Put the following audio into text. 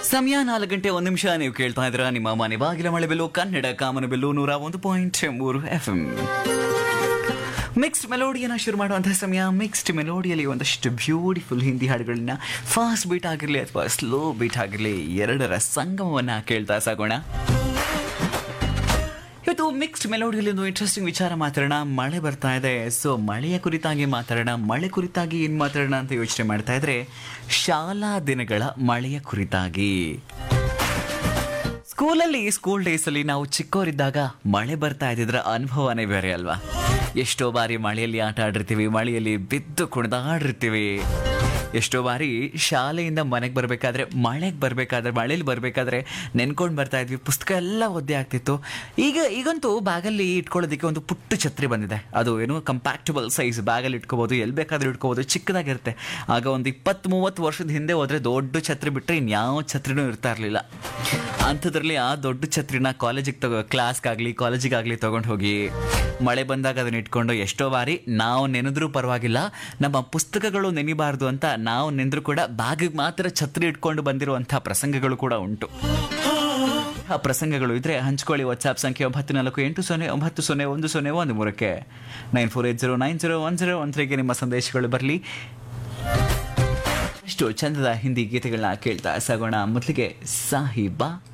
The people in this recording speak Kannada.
ಸಮಯ ನಾಲ್ಕು ಗಂಟೆ ಒಂದು ನಿಮಿಷ ನೀವು ಕೇಳ್ತಾ ಇದ್ದೀರಾ ನಿಮ್ಮ ಮನೆ ಬಾಗಿಲ ಮಳೆ ಬೆಲ್ಲು ಕನ್ನಡ ಕಾಮನ ಬೆಲ್ಲು ನೂರ ಒಂದು ಪಾಯಿಂಟ್ ಮೂರು ಎಫ್ ಎಂ ಮಿಕ್ಸ್ಡ್ ಮೆಲೋಡಿಯನ್ನ ಶುರು ಮಾಡುವಂತಹ ಸಮಯ ಮಿಕ್ಸ್ಡ್ ಮೆಲೋಡಿಯಲ್ಲಿ ಒಂದಷ್ಟು ಬ್ಯೂಟಿಫುಲ್ ಹಿಂದಿ ಹಾಡುಗಳನ್ನ ಫಾಸ್ಟ್ ಬೀಟ್ ಆಗಿರಲಿ ಅಥವಾ ಸ್ಲೋ ಬೀಟ್ ಆಗಿರಲಿ ಎರಡರ ಸಂಗಮವನ್ನ ಕೇಳ್ತಾ ಸಾಗೋಣ ಇವತ್ತು ಮಿಕ್ಸ್ಡ್ ಮೆಲೋಡಿಯಲ್ಲಿ ಒಂದು ಇಂಟ್ರೆಸ್ಟಿಂಗ್ ವಿಚಾರ ಮಾತಾಡೋಣ ಮಳೆ ಬರ್ತಾ ಇದೆ ಸೊ ಮಳೆಯ ಕುರಿತಾಗಿ ಮಾತಾಡೋಣ ಮಳೆ ಕುರಿತಾಗಿ ಏನು ಮಾತಾಡೋಣ ಅಂತ ಯೋಚನೆ ಮಾಡ್ತಾ ಇದ್ರೆ ಶಾಲಾ ದಿನಗಳ ಮಳೆಯ ಕುರಿತಾಗಿ ಸ್ಕೂಲಲ್ಲಿ ಸ್ಕೂಲ್ ಡೇಸಲ್ಲಿ ನಾವು ಚಿಕ್ಕವರಿದ್ದಾಗ ಮಳೆ ಬರ್ತಾ ಇದ್ದಿದ್ರ ಅನುಭವನೇ ಬೇರೆ ಅಲ್ವಾ ಎಷ್ಟೋ ಬಾರಿ ಮಳೆಯಲ್ಲಿ ಆಟ ಆಡಿರ್ತೀವಿ ಮಳೆಯಲ್ಲಿ ಬಿದ್ದು ಕುಣಿದಾಡಿರ್ತೀವಿ ಎಷ್ಟೋ ಬಾರಿ ಶಾಲೆಯಿಂದ ಮನೆಗೆ ಬರಬೇಕಾದ್ರೆ ಮಳೆಗೆ ಬರಬೇಕಾದ್ರೆ ಮಳೇಲಿ ಬರಬೇಕಾದ್ರೆ ನೆನ್ಕೊಂಡು ಬರ್ತಾ ಇದ್ವಿ ಪುಸ್ತಕ ಎಲ್ಲ ಒದ್ದೆ ಆಗ್ತಿತ್ತು ಈಗ ಈಗಂತೂ ಬ್ಯಾಗಲ್ಲಿ ಇಟ್ಕೊಳ್ಳೋದಕ್ಕೆ ಒಂದು ಪುಟ್ಟ ಛತ್ರಿ ಬಂದಿದೆ ಅದು ಏನು ಕಂಪ್ಯಾಕ್ಟಬಲ್ ಸೈಜ್ ಬ್ಯಾಗಲ್ಲಿ ಇಟ್ಕೋಬೋದು ಎಲ್ಲಿ ಬೇಕಾದ್ರೂ ಇಟ್ಕೋಬೋದು ಚಿಕ್ಕದಾಗಿರುತ್ತೆ ಆಗ ಒಂದು ಇಪ್ಪತ್ತ್ ಮೂವತ್ತು ವರ್ಷದ ಹಿಂದೆ ಹೋದ್ರೆ ದೊಡ್ಡ ಛತ್ರಿ ಬಿಟ್ಟರೆ ಇನ್ಯಾವ ಛತ್ರಿನೂ ಇರ್ತಾ ಇರಲಿಲ್ಲ ಅಂಥದ್ರಲ್ಲಿ ಆ ದೊಡ್ಡ ಛತ್ರಿನ ಕಾಲೇಜಿಗೆ ತಗೋ ಕ್ಲಾಸ್ಗಾಗಲಿ ಕಾಲೇಜಿಗಾಗಲಿ ತೊಗೊಂಡು ಹೋಗಿ ಮಳೆ ಬಂದಾಗ ಅದನ್ನ ಇಟ್ಕೊಂಡು ಎಷ್ಟೋ ಬಾರಿ ನಾವು ನೆನೆದ್ರೂ ಪರವಾಗಿಲ್ಲ ನಮ್ಮ ಪುಸ್ತಕಗಳು ನೆನಿಬಾರ್ದು ಅಂತ ನಾವು ನೆಂದ್ರು ಕೂಡ ಬ್ಯಾಗಿಗೆ ಮಾತ್ರ ಛತ್ರಿ ಇಟ್ಕೊಂಡು ಬಂದಿರುವಂಥ ಪ್ರಸಂಗಗಳು ಕೂಡ ಉಂಟು ಆ ಪ್ರಸಂಗಗಳು ಇದ್ರೆ ಹಂಚ್ಕೊಳ್ಳಿ ವಾಟ್ಸ್ಆಪ್ ಸಂಖ್ಯೆ ಒಂಬತ್ತು ನಾಲ್ಕು ಎಂಟು ಸೊನ್ನೆ ಒಂಬತ್ತು ಸೊನ್ನೆ ಒಂದು ಸೊನ್ನೆ ಒಂದು ಮೂರಕ್ಕೆ nine four eight zero nine zero one zero one ತ್ರೀಗೆ ನಿಮ್ಮ ಸಂದೇಶಗಳು ಬರಲಿ ಎಷ್ಟು ಚಂದದ ಹಿಂದಿ ಗೀತೆಗಳನ್ನ ಕೇಳ್ತಾ ಸಾಗೋಣ ಮೊದಲಿಗೆ ಸಾಹಿಬಾ